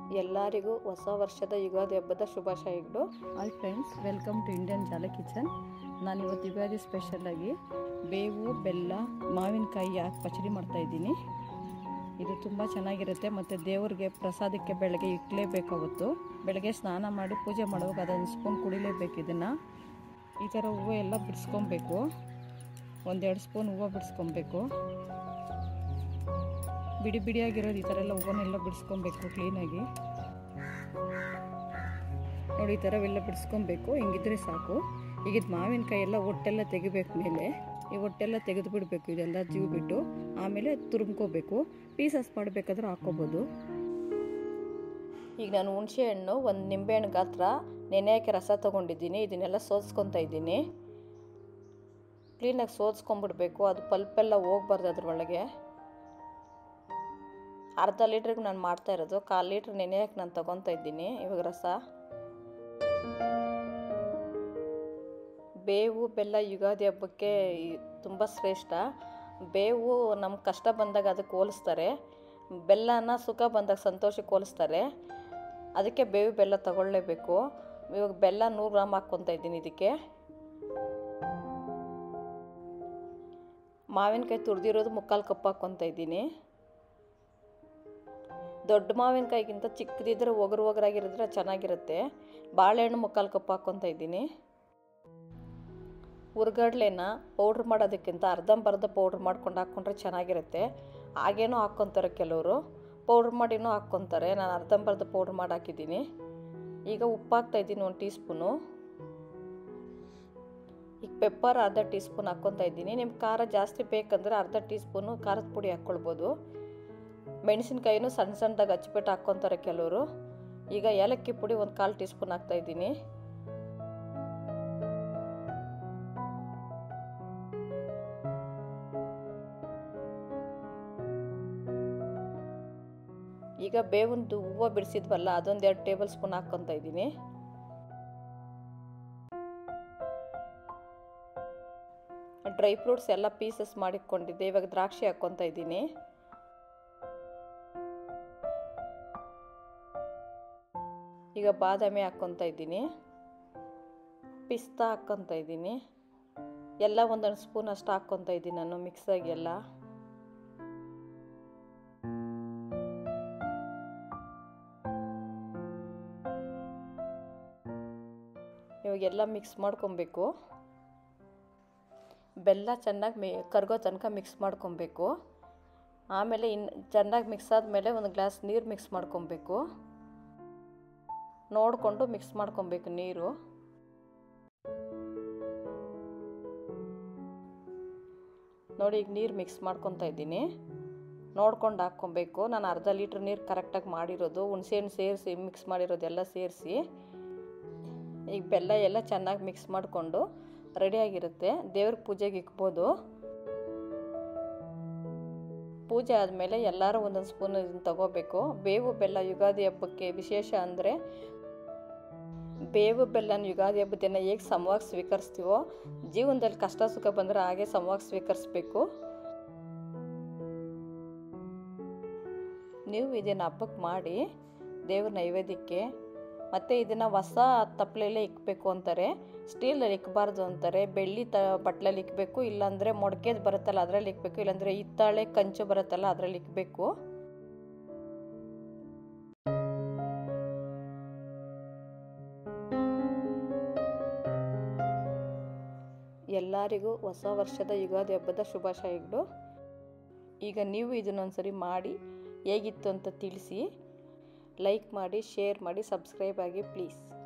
ಎಲ್ಲರಿಗೂ ಹೊಸ ವರ್ಷದ ಯುಗಾದಿ ಹಬ್ಬದ ಶುಭಾಶಯಗಳು hi friends welcome to Indian Jala kitchen ನಾನು ಇವತ್ತು ಯುಗಾದಿ ಸ್ಪೆಷಲಾಗಿ ಬೇವು ಬೆಲ್ಲ ಮಾವಿನಕಾಯಿ ಹಾಕಿ ಪಚಡಿ ಮಾಡ್ತಾ ಇದ್ದೀನಿ ಇದು ತುಂಬ ಚೆನ್ನಾಗಿರುತ್ತೆ ಮತ್ತು ದೇವ್ರಿಗೆ ಪ್ರಸಾದಕ್ಕೆ ಬೆಳಗ್ಗೆ ಇಟ್ಲೇಬೇಕು ಅವತ್ತು ಬೆಳಗ್ಗೆ ಸ್ನಾನ ಮಾಡಿ ಪೂಜೆ ಮಾಡುವಾಗ ಅದೊಂದು ಸ್ಪೂನ್ ಕುಡಿಲೇಬೇಕು ಇದನ್ನು ಈ ಥರ ಹೂವು ಎಲ್ಲ ಬಿಡಿಸ್ಕೊಬೇಕು ಒಂದೆರಡು ಸ್ಪೂನ್ ಹೂವು ಬಿಡಿಸ್ಕೊಬೇಕು ಬಿಡಿ ಬಿಡಿಯಾಗಿರೋದು ಈ ಥರ ಎಲ್ಲ ಹೂವನ್ನೆಲ್ಲ ಬಿಡಿಸ್ಕೊಬೇಕು ಕ್ಲೀನಾಗಿ ನೋಡಿ ಈ ಥರವೆಲ್ಲ ಬಿಡಿಸ್ಕೊಬೇಕು ಹಿಂಗಿದ್ರೆ ಸಾಕು ಈಗ ಇದು ಮಾವಿನಕಾಯಿ ಎಲ್ಲ ಒಟ್ಟೆಲ್ಲ ತೆಗಿಬೇಕು ಮೇಲೆ ಈ ಒಟ್ಟೆಲ್ಲ ತೆಗೆದು ಬಿಡಬೇಕು ಇದೆಲ್ಲ ಜೀವ ಬಿಟ್ಟು ಆಮೇಲೆ ತುರುಮ್ಕೋಬೇಕು ಪೀಸಸ್ ಮಾಡಬೇಕಾದ್ರೆ ಹಾಕ್ಕೋಬೋದು ಈಗ ನಾನು ಹುಣಸೆ ಹಣ್ಣು ಒಂದು ನಿಂಬೆಹಣ್ಣು ಗಾತ್ರ ನೆನೆ ಹಾಕಿ ರಸ ತೊಗೊಂಡಿದ್ದೀನಿ ಇದನ್ನೆಲ್ಲ ಸೋದಿಸ್ಕೊತಾ ಇದ್ದೀನಿ ಕ್ಲೀನಾಗಿ ಸೋದಿಸ್ಕೊಂಬಿಡ್ಬೇಕು ಅದು ಪಲ್ಪೆಲ್ಲ ಹೋಗ್ಬಾರ್ದು ಅದ್ರೊಳಗೆ ಅರ್ಧ ಲೀಟ್ರಿಗೆ ನಾನು ಮಾಡ್ತಾ ಇರೋದು ಕಾಲು ಲೀಟ್ರ್ ನೆನೆ ಹಾಕಿ ನಾನು ತೊಗೊತಾ ಇದ್ದೀನಿ ಇವಾಗ ರಸ ಬೇವು ಬೆಲ್ಲ ಯುಗಾದಿ ಹಬ್ಬಕ್ಕೆ ತುಂಬ ಶ್ರೇಷ್ಠ ಬೇವು ನಮ್ಮ ಕಷ್ಟ ಬಂದಾಗ ಅದಕ್ಕೆ ಹೋಲಿಸ್ತಾರೆ ಬೆಲ್ಲನ ಸುಖ ಬಂದಾಗ ಸಂತೋಷಕ್ಕೆ ಹೋಲಿಸ್ತಾರೆ ಅದಕ್ಕೆ ಬೇವು ಬೆಲ್ಲ ತಗೊಳ್ಳೇಬೇಕು ಇವಾಗ ಬೆಲ್ಲ ನೂರು ಗ್ರಾಮ್ ಹಾಕ್ಕೊತಾ ಇದ್ದೀನಿ ಇದಕ್ಕೆ ಮಾವಿನಕಾಯಿ ತುರಿದಿರೋದು ಮುಕ್ಕಾಲು ಕಪ್ ಹಾಕ್ಕೊತಾ ಇದ್ದೀನಿ ದೊಡ್ಡ ಮಾವಿನಕಾಯಿಗಿಂತ ಚಿಕ್ಕದಿದ್ರೆ ಒಗರು ಒಗರಾಗಿರಿದ್ರೆ ಚೆನ್ನಾಗಿರುತ್ತೆ ಬಾಳೆಹಣ್ಣು ಮುಕ್ಕಾಲು ಕಪ್ ಹಾಕ್ಕೊತಾ ಇದ್ದೀನಿ ಹುರ್ಗಡ್ಲೆನ ಪೌಡ್ರ್ ಮಾಡೋದಕ್ಕಿಂತ ಅರ್ಧಂಬರ್ಧ ಪೌಡ್ರ್ ಮಾಡ್ಕೊಂಡು ಹಾಕ್ಕೊಂಡ್ರೆ ಚೆನ್ನಾಗಿರುತ್ತೆ ಹಾಗೇನೂ ಹಾಕ್ಕೊತಾರೆ ಕೆಲವರು ಪೌಡ್ರ್ ಮಾಡಿನೂ ಹಾಕ್ಕೊತಾರೆ ನಾನು ಅರ್ಧಂಬರ್ಧ ಪೌಡ್ರ್ ಮಾಡಿ ಹಾಕಿದ್ದೀನಿ ಈಗ ಉಪ್ಪು ಹಾಕ್ತಾ ಇದ್ದೀನಿ ಒಂದು ಟೀ ಸ್ಪೂನು ಈಗ ಪೆಪ್ಪರ್ ಅರ್ಧ ಟೀ ಸ್ಪೂನ್ ಹಾಕ್ಕೊತಾ ಇದ್ದೀನಿ ನಿಮ್ಗೆ ಖಾರ ಜಾಸ್ತಿ ಬೇಕಂದರೆ ಅರ್ಧ ಟೀ ಸ್ಪೂನು ಖಾರದ ಪುಡಿ ಹಾಕ್ಕೊಳ್ಬೋದು ಮೆಣಸಿನ್ಕಾಯಿನೂ ಸಣ್ಣ ಸಣ್ಣದಾಗಿ ಹಚ್ಬಿಟ್ಟು ಹಾಕ್ಕೊತಾರೆ ಕೆಲವರು ಈಗ ಏಲಕ್ಕಿ ಪುಡಿ ಒಂದು ಕಾಲು ಟೀ ಸ್ಪೂನ್ ಹಾಕ್ತಾಯಿದ್ದೀನಿ ಈಗ ಬೇವೊಂದು ಹೂವು ಬಿಡಿಸಿದ್ವಲ್ಲ ಅದೊಂದು ಎರಡು ಟೇಬಲ್ ಸ್ಪೂನ್ ಹಾಕ್ಕೊತಾ ಇದ್ದೀನಿ ಡ್ರೈ ಫ್ರೂಟ್ಸ್ ಎಲ್ಲ ಪೀಸಸ್ ಮಾಡಿಕೊಂಡಿದ್ದೆ ಇವಾಗ ದ್ರಾಕ್ಷಿ ಹಾಕ್ಕೊತಾ ಇದ್ದೀನಿ ಈಗ ಬಾದಾಮಿ ಹಾಕ್ಕೊತಾ ಇದ್ದೀನಿ ಪಿಸ್ತಾ ಹಾಕ್ಕೊತಾ ಇದ್ದೀನಿ ಎಲ್ಲ ಒಂದೊಂದು ಸ್ಪೂನ್ ಅಷ್ಟು ಹಾಕ್ಕೊತಾ ಇದ್ದೀನಿ ನಾನು ಮಿಕ್ಸಾಗಿ ಎಲ್ಲ ಇವಾಗೆಲ್ಲ ಮಿಕ್ಸ್ ಮಾಡ್ಕೊಬೇಕು ಬೆಲ್ಲ ಚೆನ್ನಾಗಿ ಮಿ ಕರ್ಗೋ ತನಕ ಮಿಕ್ಸ್ ಮಾಡ್ಕೊಬೇಕು ಆಮೇಲೆ ಇನ್ನು ಚೆನ್ನಾಗಿ ಮಿಕ್ಸ್ ಆದಮೇಲೆ ಒಂದು ಗ್ಲಾಸ್ ನೀರು ಮಿಕ್ಸ್ ಮಾಡ್ಕೊಬೇಕು ನೋಡಿಕೊಂಡು ಮಿಕ್ಸ್ ಮಾಡ್ಕೊಬೇಕು ನೀರು ನೋಡಿ ಈಗ ನೀರು ಮಿಕ್ಸ್ ಮಾಡ್ಕೊತಾ ಇದ್ದೀನಿ ನೋಡ್ಕೊಂಡು ಹಾಕ್ಕೊಬೇಕು ನಾನು ಅರ್ಧ ಲೀಟ್ರ್ ನೀರು ಕರೆಕ್ಟಾಗಿ ಮಾಡಿರೋದು ಹುಣಸೆಹಣ್ಣು ಸೇರಿಸಿ ಮಿಕ್ಸ್ ಮಾಡಿರೋದೆಲ್ಲ ಸೇರಿಸಿ ಈಗ ಬೆಲ್ಲ ಎಲ್ಲ ಚೆನ್ನಾಗಿ ಮಿಕ್ಸ್ ಮಾಡಿಕೊಂಡು ರೆಡಿಯಾಗಿರುತ್ತೆ ದೇವ್ರ ಪೂಜೆಗೆ ಇಕ್ಬೋದು ಪೂಜೆ ಆದಮೇಲೆ ಎಲ್ಲರೂ ಒಂದೊಂದು ಸ್ಪೂನ್ ಇದನ್ನು ತಗೋಬೇಕು ಬೇವು ಬೆಲ್ಲ ಯುಗಾದಿ ಹಬ್ಬಕ್ಕೆ ವಿಶೇಷ ಅಂದರೆ ಬೇವು ಬೆಲ್ಲನ ಯುಗಾದಿ ಹಬ್ಬದ ದಿನ ಹೇಗೆ ಸಮವಾಗಿ ಸ್ವೀಕರಿಸ್ತೀವೋ ಜೀವನದಲ್ಲಿ ಕಷ್ಟ ಸುಖ ಬಂದರೆ ಹಾಗೆ ಸಮವಾಗಿ ಸ್ವೀಕರಿಸ್ಬೇಕು ನೀವು ಇದನ್ನು ಹಬ್ಬಕ್ಕೆ ಮಾಡಿ ದೇವ್ರ ನೈವೇದ್ಯಕ್ಕೆ ಮತ್ತು ಇದನ್ನು ಹೊಸ ತಪ್ಪಲೆಲ್ಲೇ ಇಕ್ಕಬೇಕು ಅಂತಾರೆ ಸ್ಟೀಲಲ್ಲಿ ಇಕ್ಕಬಾರ್ದು ಅಂತಾರೆ ಬೆಳ್ಳಿ ತ ಬಟ್ಲಲ್ಲಿ ಇಕ್ಕಬೇಕು ಇಲ್ಲಾಂದರೆ ಮೊಡಕೆದು ಬರುತ್ತಲ್ಲ ಅದರಲ್ಲಿ ಇಕ್ಕಬೇಕು ಇಲ್ಲಾಂದರೆ ಹಿತ್ತಾಳೆ ಕಂಚು ಬರುತ್ತಲ್ಲ ಅದರಲ್ಲಿ ಇಕ್ಕಬೇಕು ಎಲ್ಲರಿಗೂ ಹೊಸ ವರ್ಷದ ಯುಗಾದಿ ಹಬ್ಬದ ಶುಭಾಶಯಗಳು ಈಗ ನೀವು ಇದನ್ನೊಂದ್ಸರಿ ಮಾಡಿ ಹೇಗಿತ್ತು ಅಂತ ತಿಳಿಸಿ ಲೈಕ್ ಮಾಡಿ ಶೇರ್ ಮಾಡಿ ಸಬ್ಸ್ಕ್ರೈಬ್ ಆಗಿ ಪ್ಲೀಸ್